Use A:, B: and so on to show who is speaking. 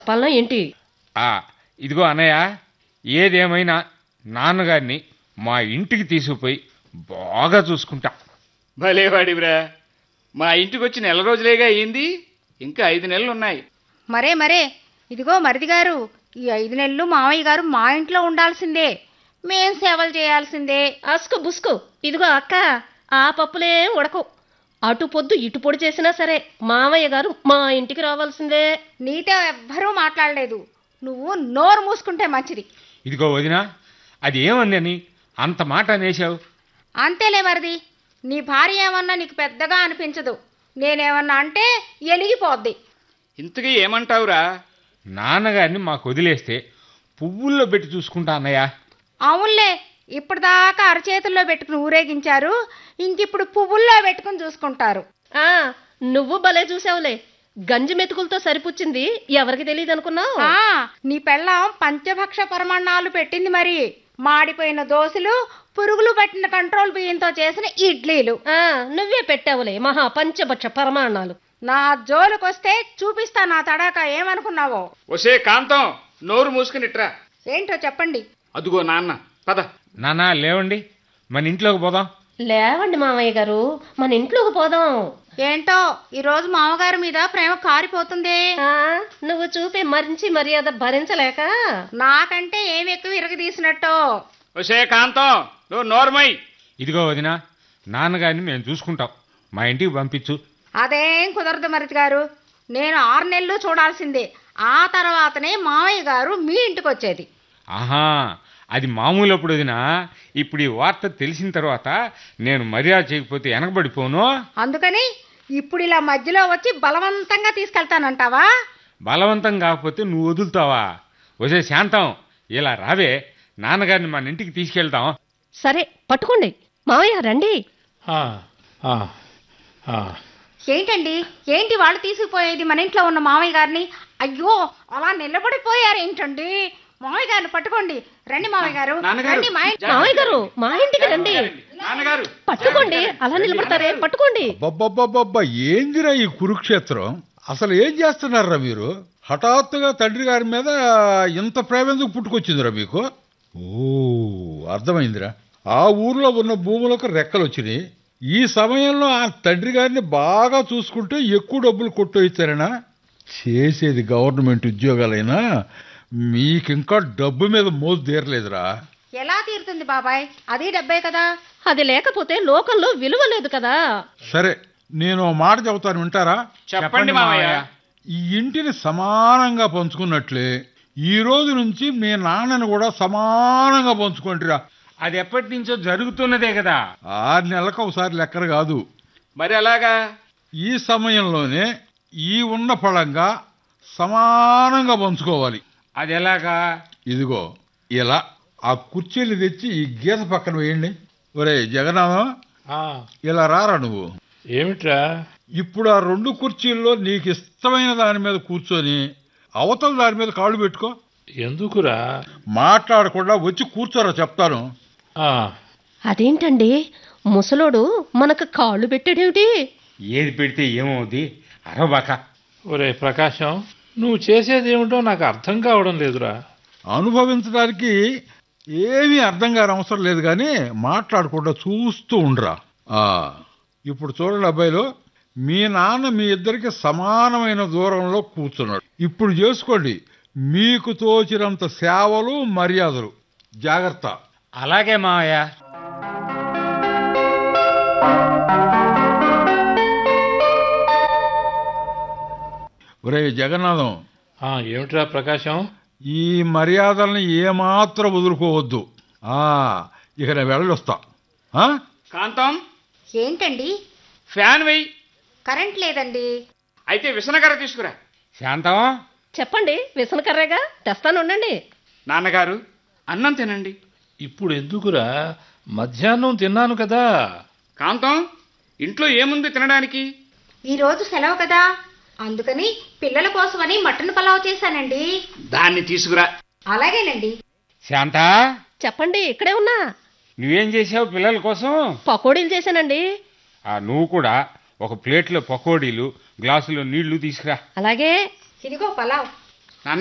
A: పల్లం ఏంటి
B: ఆ ఇదిగో అన్నయ్య ఏదేమైనా నాన్నగారిని మా ఇంటికి తీసుకుపోయి బాగా చూసుకుంటా
C: భలేవాడివిరా మా ఇంటికి వచ్చి నెల రోజులేగా అయింది ఇంకా ఐదు నెలలు ఉన్నాయి
D: మరే మరే ఇదిగో మరిది గారు ఈ ఐదు నెలలు మామయ్య గారు మా ఇంట్లో ఉండాల్సిందే మేం సేవలు చేయాల్సిందే
A: అస్కు బుస్కు ఇదిగో అక్క ఆ పప్పులే ఉడకవు అటు పొద్దు ఇటు పొడి చేసినా సరే మామయ్య గారు మా ఇంటికి రావాల్సిందే
D: నీతో ఎవ్వరూ మాట్లాడలేదు నువ్వు నోరు మూసుకుంటే మంచిది
B: ఇదిగో వదినా అది ఏమందని అంత మాట అనేశావు
D: అంతేలే మరిది నీ భార్య ఏమన్నా నీకు పెద్దగా అనిపించదు నేనేమన్నా అంటే ఎలిగిపోద్ది
C: ఇంతకీ ఏమంటావురా
B: నాన్నగారిని మాకు వదిలేస్తే పువ్వుల్లో పెట్టి చూసుకుంటా అన్నయ్య
D: అవునులే ఇప్పటిదాకా అరచేతుల్లో పెట్టుకుని ఊరేగించారు ఇంకిప్పుడు పువ్వుల్లో పెట్టుకుని చూసుకుంటారు
A: ఆ నువ్వు భలే చూసావులే గంజి మెతుకులతో సరిపుచ్చింది ఎవరికి తెలియదు అనుకున్నావు
D: ఆ నీ పెళ్ళం పంచభక్ష పరమాణాలు పెట్టింది మరి మాడిపోయిన దోశలు పురుగులు పట్టిన కంట్రోల్ బియ్యంతో చేసిన ఇడ్లీలు
A: ఆ నువ్వే పెట్టావులే మహా పంచభక్ష పరమాణాలు
D: నా జోలుకొస్తే చూపిస్తా నా తడాక ఏమనుకున్నావో
C: ఒసే కాంతం నోరు మూసుకునిట్రా
D: ఏంటో చెప్పండి
C: అదుగో నాన్న పద
B: నాన్న లేవండి మన ఇంట్లోకి పోదాం
A: లేవండి మామయ్య గారు మన ఇంట్లోకి పోదాం
D: ఏంటో ఈ రోజు మామగారి మీద ప్రేమ కారిపోతుంది
A: ఆ నువ్వు చూపే మంచి మర్యాద భరించలేక
D: నాకంటే ఏమి ఎక్కువ ఇరగదీసినట్టు
C: ఒసే కాంతం నువ్వు నోరుమై
B: ఇదిగో వదినా నాన్నగారిని మేము చూసుకుంటాం మా ఇంటికి పంపించు
D: అదేం కుదరదు మరిది గారు నేను ఆరు నెలలు చూడాల్సిందే ఆ తర్వాతనే మామయ్య గారు మీ ఇంటికి వచ్చేది
B: ఆహా అది మామూలు అప్పుడు వదినా ఇప్పుడు ఈ వార్త తెలిసిన తర్వాత నేను మర్యాద చేయకపోతే వెనకబడిపోను
D: అందుకని ఇప్పుడు ఇలా మధ్యలో వచ్చి బలవంతంగా తీసుకెళ్తానంటావా
B: బలవంతం కాకపోతే నువ్వు వదులుతావా వసే శాంతం ఇలా రావే నాన్నగారిని మన ఇంటికి తీసుకెళ్తాం
A: సరే పట్టుకోండి మామయ్య రండి
E: ఆ, ఆ, ఆ.
D: ఏంటండి ఏంటి వాళ్ళు తీసుకుపోయేది మన ఇంట్లో ఉన్న మామయ్య గారిని అయ్యో అలా నిలబడిపోయారు ఏంటండి మామయ్య గారిని పట్టుకోండి రండి మామయ్య గారు
C: నాన్నగారు.
D: రండి మా ఇంటి-
A: మామయ్య గారు మా ఇంటికి రండి
C: నాన్నగారు
A: పట్టుకోండి అలా నిలబడతారే పట్టుకోండి
F: అబ్బబ్బబ్బబ్బబ్బా ఏందిరా ఈ కురుక్షేత్రం అసలు ఏం చేస్తున్నారా మీరు హఠాత్తుగా తండ్రి గారి మీద ఇంత ప్రేమ ఎందుకు పుట్టుకొచ్చిందిరా మీకు ఓ అర్థమైందిరా ఆ ఊర్లో ఉన్న భూములకు రెక్కలు వచ్చినాయి ఈ సమయంలో ఆ తండ్రి గారిని బాగా చూసుకుంటే ఎక్కువ డబ్బులు కొట్టయిస్తారనా చేసేది గవర్నమెంట్ ఉద్యోగాలైనా మీకింకా డబ్బు మీద మోజు తీరలేదురా
D: ఎలా తీరుతుంది బాబాయ్ అది డబ్బే కదా
A: అది లేకపోతే లోకంలో విలువ లేదు కదా
F: సరే నేను ఓ మాట చెబుతాను వింటారా
C: చెప్పండి మామయ్య
F: ఈ ఇంటిని సమానంగా పంచుకున్నట్లే ఈ రోజు నుంచి మీ నాన్నని కూడా సమానంగా పంచుకుంటారా
B: అది ఎప్పటి నుంచో జరుగుతున్నదే కదా
F: ఆరు నెలలకు ఒకసారి లెక్కన కాదు
C: మరి అలాగా
F: ఈ సమయంలోనే ఈ ఉన్న ఫలంగా సమానంగా పంచుకోవాలి
B: అది ఎలాగా
F: ఇదిగో ఇలా ఆ కుర్చీలు తెచ్చి ఈ గీత పక్కన వేయండి ఒరే జగన్నాథం
E: ఆ,
F: ఇలా రారా నువ్వు
E: ఏమిట్రా
F: ఇప్పుడు ఆ రెండు కుర్చీల్లో నీకు ఇష్టమైన దాని మీద కూర్చొని అవతల దాని మీద కాళ్ళు పెట్టుకో
E: ఎందుకురా
F: మాట్లాడకుండా వచ్చి కూర్చోరా చెప్తాను
E: ఆ,
A: అదేంటండి ముసలోడు మనకు కాళ్ళు పెట్టాడేమిటి
B: ఏది పెడితే ఏమవుద్ది అరవబాక
E: ఒరే ప్రకాశం నువ్వు చేసేది ఏమిటో నాకు అర్థం కావడం లేదురా
F: అనుభవించడానికి ఏమీ అర్థం కాని అవసరం లేదు కానీ మాట్లాడకుండా చూస్తూ ఉండరా ఆ, ఇప్పుడు చూడండి అబ్బాయిలు మీ నాన్న మీ ఇద్దరికి సమానమైన దూరంలో కూర్చున్నాడు ఇప్పుడు చేసుకోండి మీకు తోచినంత సేవలు మర్యాదలు జాగ్రత్త
B: అలాగే మావయ్య
F: ఒరే జగన్నాథం
E: ఆ, ఏమిట్రా ప్రకాశం
F: ఈ మర్యాదల్ని ఏమాత్రం వదులుకోవద్దు ఆ, ఇక నేను వెళ్ళొస్తా ఆ?
C: కాంతం
D: ఏంటండి
C: ఫ్యాన్ వెయ్యి
D: కరెంట్ లేదండి
C: అయితే విసనకర్ర తీసుకురా
B: శాంతం
A: చెప్పండి విసనకర్రేగా తెస్తాను ఉండండి
C: నాన్నగారు అన్నం తినండి
E: ఇప్పుడు ఎందుకురా మధ్యాహ్నం తిన్నాను కదా
C: కాంతం ఇంట్లో ఏముంది తినడానికి
D: ఈ రోజు సెలవు కదా అందుకని పిల్లల కోసమని మటన్ పలావ్ చేశానండి
C: దాన్ని తీసుకురా
D: అలాగేనండి
B: శాంత
A: చెప్పండి ఇక్కడే ఉన్నా
B: నువ్వేం చేసావు పిల్లల కోసం
A: పకోడీలు చేశానండి
B: ఆ నువ్వు కూడా ఒక ప్లేట్లో పకోడీలు గ్లాసులో నీళ్లు తీసుకురా
A: అలాగే
D: ఇదిగో పలావ్